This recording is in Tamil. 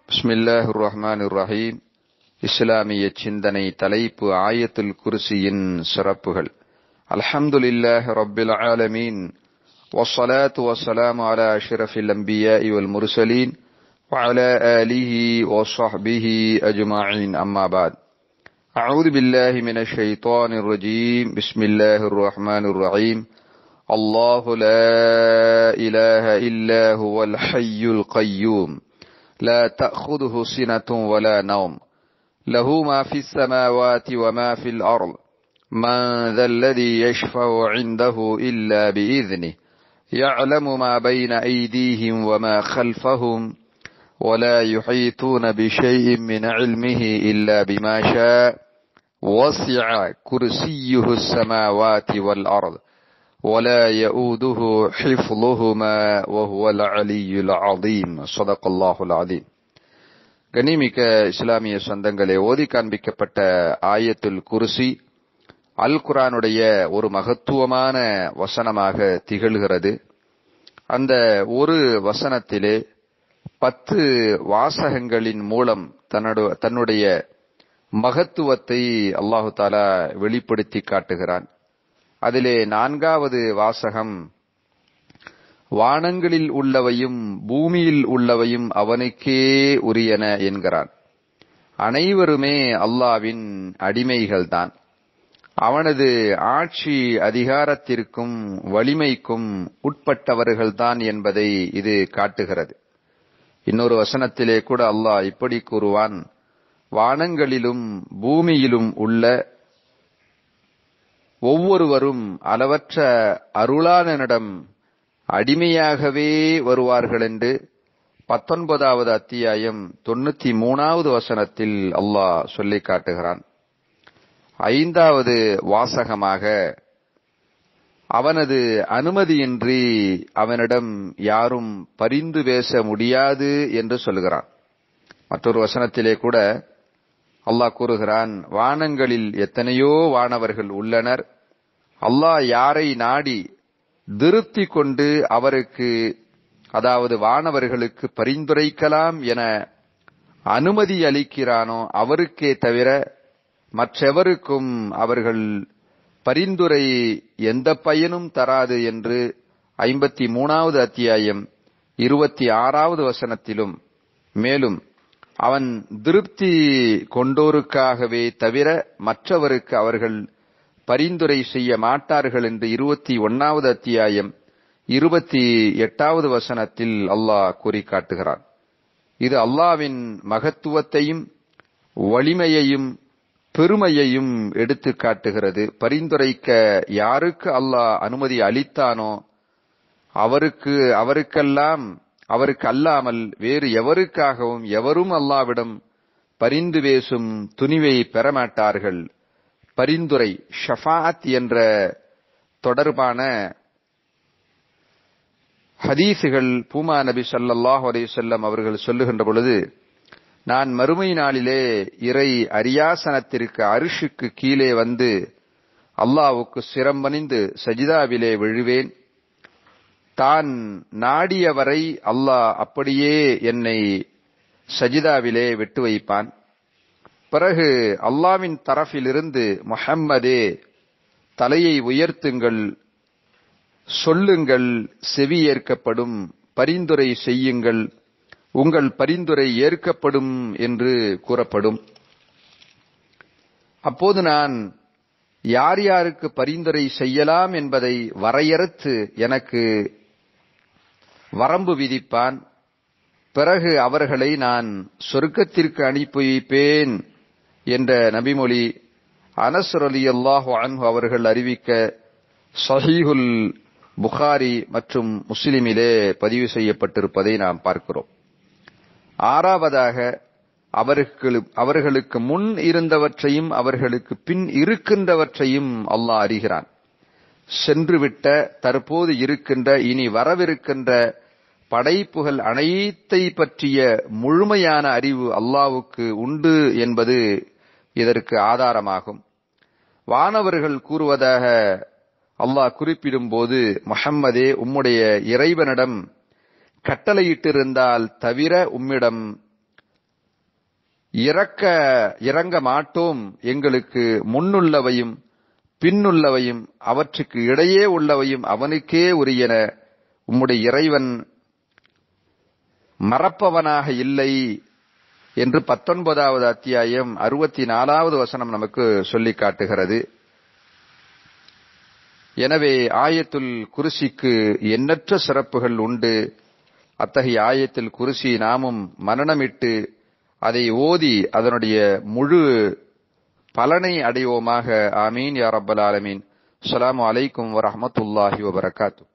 பிஸ்மில்லாஹ் ரஹ்மான் ரஹீம் இஸ்லாமிய சிந்தனை தலைப்பு ஆயத்துல் குர்சியின் சிறப்புகள் அல்ஹம்துலில்லாஹ் ரப்பில் ஆலமீன் والصلاة والسلام على أشرف الأنبياء والمرسلين وعلى آله وصحبه أجمعين أما بعد أعوذ بالله من الشيطان الرجيم بسم الله الرحمن الرحيم الله لا إله إلا هو الحي القيوم لا تأخذه سنة ولا نوم له ما في السماوات وما في الأرض من ذا الذي يشفع عنده إلا بإذنه يعلم ما بين أيديهم وما خلفهم ولا يحيطون بشيء من علمه إلا بما شاء وسع كرسيه السماوات والأرض ولا يؤوده حفظهما وهو العلي العظيم صدق الله العظيم கனிமிக்க இஸ்லாமிய சொந்தங்களே ஓதி காண்பிக்கப்பட்ட ஆயத்துல் குருசி அல் குரானுடைய ஒரு மகத்துவமான வசனமாக திகழ்கிறது அந்த ஒரு வசனத்திலே பத்து வாசகங்களின் மூலம் தன்னுடைய மகத்துவத்தை அல்லாஹு தாலா வெளிப்படுத்தி காட்டுகிறான் அதிலே நான்காவது வாசகம் வானங்களில் உள்ளவையும் பூமியில் உள்ளவையும் அவனுக்கே உரியன என்கிறான் அனைவருமே அல்லாவின் அடிமைகள்தான் அவனது ஆட்சி அதிகாரத்திற்கும் வலிமைக்கும் உட்பட்டவர்கள்தான் என்பதை இது காட்டுகிறது இன்னொரு வசனத்திலே கூட அல்லாஹ் இப்படி கூறுவான் வானங்களிலும் பூமியிலும் உள்ள ஒவ்வொருவரும் அளவற்ற அருளாளனிடம் அடிமையாகவே வருவார்கள் என்று பத்தொன்பதாவது அத்தியாயம் தொண்ணூத்தி மூணாவது வசனத்தில் அல்லாஹ் சொல்லி காட்டுகிறான் ஐந்தாவது வாசகமாக அவனது அனுமதியின்றி அவனிடம் யாரும் பரிந்து பேச முடியாது என்று சொல்கிறான் மற்றொரு வசனத்திலே கூட அல்லாஹ் கூறுகிறான் வானங்களில் எத்தனையோ வானவர்கள் உள்ளனர் அல்லாஹ் யாரை நாடி திருப்தி கொண்டு அவருக்கு அதாவது வானவர்களுக்கு பரிந்துரைக்கலாம் என அனுமதி அளிக்கிறானோ அவருக்கே தவிர மற்றெவருக்கும் அவர்கள் பரிந்துரை எந்த பயனும் தராது என்று ஐம்பத்தி மூணாவது அத்தியாயம் இருபத்தி ஆறாவது வசனத்திலும் மேலும் அவன் திருப்தி கொண்டோருக்காகவே தவிர மற்றவருக்கு அவர்கள் பரிந்துரை செய்ய மாட்டார்கள் என்று இருபத்தி ஒன்னாவது அத்தியாயம் இருபத்தி எட்டாவது வசனத்தில் அல்லாஹ் கூறி காட்டுகிறான் இது அல்லாவின் மகத்துவத்தையும் வலிமையையும் பெருமையையும் எடுத்து காட்டுகிறது பரிந்துரைக்க யாருக்கு அல்லாஹ் அனுமதி அளித்தானோ அவருக்கு அவருக்கெல்லாம் அவருக்கு அல்லாமல் வேறு எவருக்காகவும் எவரும் அல்லாவிடம் பரிந்து பேசும் துணிவை பெறமாட்டார்கள் பரிந்துரை ஷஃபாத் என்ற தொடர்பான ஹதீசுகள் பூமா நபி சல்லாஹ் அலையுசல்லம் அவர்கள் சொல்லுகின்ற பொழுது நான் மறுமை நாளிலே இறை அரியாசனத்திற்கு அரிஷுக்கு கீழே வந்து அல்லாவுக்கு சிரம்பணிந்து சஜிதாவிலே விழுவேன் தான் நாடியவரை அல்லாஹ் அப்படியே என்னை சஜிதாவிலே விட்டு வைப்பான் பிறகு அல்லாவின் தரப்பிலிருந்து முஹம்மதே தலையை உயர்த்துங்கள் சொல்லுங்கள் செவி ஏற்கப்படும் பரிந்துரை செய்யுங்கள் உங்கள் பரிந்துரை ஏற்கப்படும் என்று கூறப்படும் அப்போது நான் யார் யாருக்கு பரிந்துரை செய்யலாம் என்பதை வரையறுத்து எனக்கு வரம்பு விதிப்பான் பிறகு அவர்களை நான் சொர்க்கத்திற்கு அனுப்பி வைப்பேன் என்ற நபிமொழி அனசர் அலி அல்லாஹு அன்ஹு அவர்கள் அறிவிக்க சஹீஹுல் புகாரி மற்றும் முஸ்லிமிலே பதிவு செய்யப்பட்டிருப்பதை நாம் பார்க்கிறோம் ஆறாவதாக அவர்கள் அவர்களுக்கு முன் இருந்தவற்றையும் அவர்களுக்கு பின் இருக்கின்றவற்றையும் அல்லாஹ் அறிகிறான் சென்றுவிட்ட தற்போது இருக்கின்ற இனி வரவிருக்கின்ற படைப்புகள் அனைத்தை பற்றிய முழுமையான அறிவு அல்லாவுக்கு உண்டு என்பது இதற்கு ஆதாரமாகும் வானவர்கள் கூறுவதாக அல்லாஹ் குறிப்பிடும் போது முஹம்மதே உம்முடைய இறைவனிடம் கட்டளையிட்டிருந்தால் தவிர உம்மிடம் இறக்க இறங்க மாட்டோம் எங்களுக்கு முன்னுள்ளவையும் பின்னுள்ளவையும் அவற்றுக்கு இடையே உள்ளவையும் அவனுக்கே உரியன உம்முடைய இறைவன் மறப்பவனாக இல்லை என்று பத்தொன்பதாவது அத்தியாயம் அறுபத்தி நாலாவது வசனம் நமக்கு சொல்லி காட்டுகிறது எனவே ஆயத்துல் குருசிக்கு எண்ணற்ற சிறப்புகள் உண்டு அத்தகைய ஆயத்தில் குருசி நாமும் மனநமிட்டு அதை ஓதி அதனுடைய முழு பலனை அடைவோமாக ஆமீன் யா ரப்பல் ஆலமீன் அஸ்ஸலாமு அலைக்கும் வரஹ்மத்துல்லாஹி வபரகாத்து